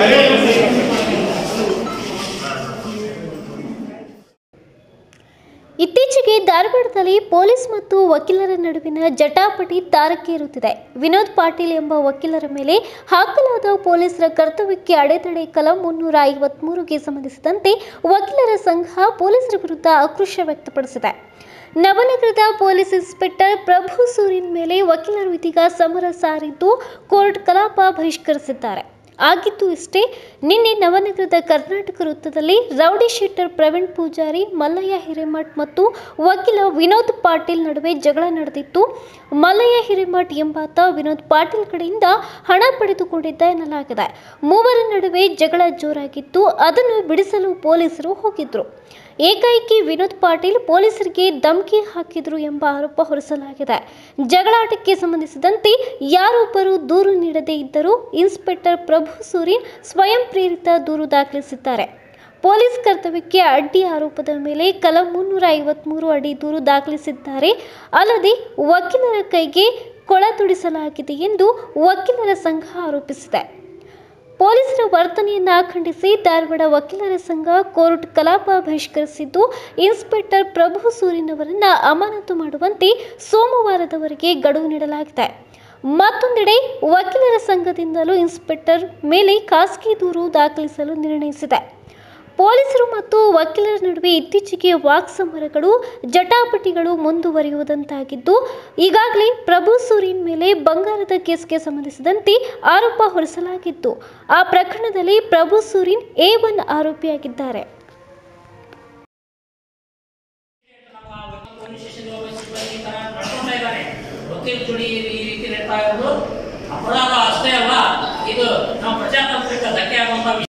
ಇತ್ತೀಚೆಗೆ ಧಾರವಾಡದಲ್ಲಿ ಪೊಲೀಸ್ ಮತ್ತು ವಕೀಲರ ನಡುವಿನ ಜಟಾಪಟಿ ತಾರಕೇರುತ್ತಿದೆ ವಿನೋದ್ ಪಾಟೀಲ್ ಎಂಬ ವಕೀಲರ ಮೇಲೆ ಹಾಕಲಾದ ಪೊಲೀಸರ ಕರ್ತವ್ಯಕ್ಕೆ ಅಡೆತಡೆ ಕಲಂ ಮುನ್ನೂರ ಐವತ್ಮೂರುಗೆ ಸಂಬಂಧಿಸಿದಂತೆ ವಕೀಲರ ಸಂಘ ಪೊಲೀಸರ ವಿರುದ್ಧ ಆಕ್ರೋಶ ವ್ಯಕ್ತಪಡಿಸಿದೆ ನವನಗರದ ಪೊಲೀಸ್ ಇನ್ಸ್ಪೆಕ್ಟರ್ ಪ್ರಭು ಸೂರಿನ್ ಮೇಲೆ ವಕೀಲರು ಇದೀಗ ಸಮರ ಸಾರಿದ್ದು ಕೋರ್ಟ್ ಕಲಾಪ ಬಹಿಷ್ಕರಿಸಿದ್ದಾರೆ ಆಗಿದ್ದು ಇಷ್ಟೇ ನಿನ್ನೆ ನವನಗರದ ಕರ್ನಾಟಕ ವೃತ್ತದಲ್ಲಿ ರೌಡಿ ಶೀಟರ್ ಪ್ರವೀಣ್ ಪೂಜಾರಿ ಮಲ್ಲಯ್ಯ ಹಿರೇಮಠ್ ಮತ್ತು ವಕೀಲ ವಿನೋದ್ ಪಾಟೀಲ್ ನಡುವೆ ಜಗಳ ನಡೆದಿತ್ತು ಮಲ್ಲಯ್ಯ ಹಿರೇಮಠ್ ಎಂಬಾತ ವಿನೋದ್ ಪಾಟೀಲ್ ಕಡೆಯಿಂದ ಹಣ ಪಡೆದುಕೊಂಡಿದ್ದ ಎನ್ನಲಾಗಿದೆ ಮೂವರ ನಡುವೆ ಜಗಳ ಜೋರಾಗಿತ್ತು ಅದನ್ನು ಬಿಡಿಸಲು ಪೊಲೀಸರು ಹೋಗಿದ್ರು ಏಕಾಏಕಿ ವಿನೋದ್ ಪಾಟೀಲ್ ಪೊಲೀಸರಿಗೆ ಧಮಕಿ ಹಾಕಿದ್ರು ಎಂಬ ಆರೋಪ ಹೊರಿಸಲಾಗಿದೆ ಜಗಳಾಟಕ್ಕೆ ಸಂಬಂಧಿಸಿದಂತೆ ಯಾರೊಬ್ಬರು ದೂರು ನೀಡದೇ ಇದ್ದರೂ ಇನ್ಸ್ಪೆಕ್ಟರ್ ಪ್ರಭು ಸೂರಿನ್ ಸ್ವಯಂ ಪ್ರೇರಿತ ದೂರು ದಾಖಲಿಸಿದ್ದಾರೆ ಪೊಲೀಸ್ ಕರ್ತವ್ಯಕ್ಕೆ ಅಡ್ಡಿ ಆರೋಪದ ಮೇಲೆ ಕಲಂ ಮುನ್ನೂರ ಐವತ್ಮೂರು ಅಡಿ ದೂರು ದಾಖಲಿಸಿದ್ದಾರೆ ಅಲ್ಲದೆ ವಕೀಲರ ಕೈಗೆ ಕೊಳ ತುಡಿಸಲಾಗಿದೆ ಎಂದು ವಕೀಲರ ಸಂಘ ಆರೋಪಿಸಿದೆ ಪೊಲೀಸರ ವರ್ತನೆಯನ್ನ ಖಂಡಿಸಿ ಧಾರವಾಡ ವಕೀಲರ ಸಂಘ ಕೋರ್ಟ್ ಕಲಾಪ ಬಹಿಷ್ಕರಿಸಿದ್ದು ಇನ್ಸ್ಪೆಕ್ಟರ್ ಪ್ರಭು ಸೂರಿನ್ ಅವರನ್ನ ಅಮಾನತು ಮಾಡುವಂತೆ ಸೋಮವಾರದವರೆಗೆ ಗಡುವು ನೀಡಲಾಗಿದೆ ಮತ್ತೊಂದೆಡೆ ವಕೀಲರ ಸಂಘದಿಂದಲೂ ಇನ್ಸ್ಪೆಕ್ಟರ್ ಮೇಲೆ ಖಾಸಗಿ ದೂರು ದಾಖಲಿಸಲು ನಿರ್ಣಯಿಸಿದೆ ಪೊಲೀಸರು ಮತ್ತು ವಕೀಲರ ನಡುವೆ ಇತ್ತೀಚೆಗೆ ವಾಕ್ಸಮರಗಳು ಜಟಾಪಟಿಗಳು ಮುಂದುವರಿಯುವುದಂತಾಗಿದ್ದು ಈಗಾಗಲೇ ಪ್ರಭು ಸೂರಿನ್ ಮೇಲೆ ಬಂಗಾರದ ಕೇಸ್ಗೆ ಸಂಬಂಧಿಸಿದಂತೆ ಆರೋಪ ಹೊರಿಸಲಾಗಿತ್ತು ಆ ಪ್ರಕರಣದಲ್ಲಿ ಪ್ರಭು ಸೂರಿನ್ ಎ ಒನ್ ಆರೋಪಿಯಾಗಿದ್ದಾರೆ ಪೊಲೀಸ್ ಸ್ಟೇಷನ್ಗೆ ಹೋಗೋ ಸಿಬ್ಬಂದಿ ಈ ತರ ನಡ್ಕೊಂತಾ ಇದ್ದಾರೆ ವಕೀಲ್ ಜೋಡಿ ಈ ರೀತಿ ನಡ್ತಾ ಇರೋದು ಅಪರಾಧ ಅಷ್ಟೇ ಅಲ್ಲ ಇದು ನಮ್ಮ ಪ್ರಜಾತಂತ್ರಕ್ಕೆ ಧಕ್ಕೆ ಆಗುವಂತ ವಿಷಯ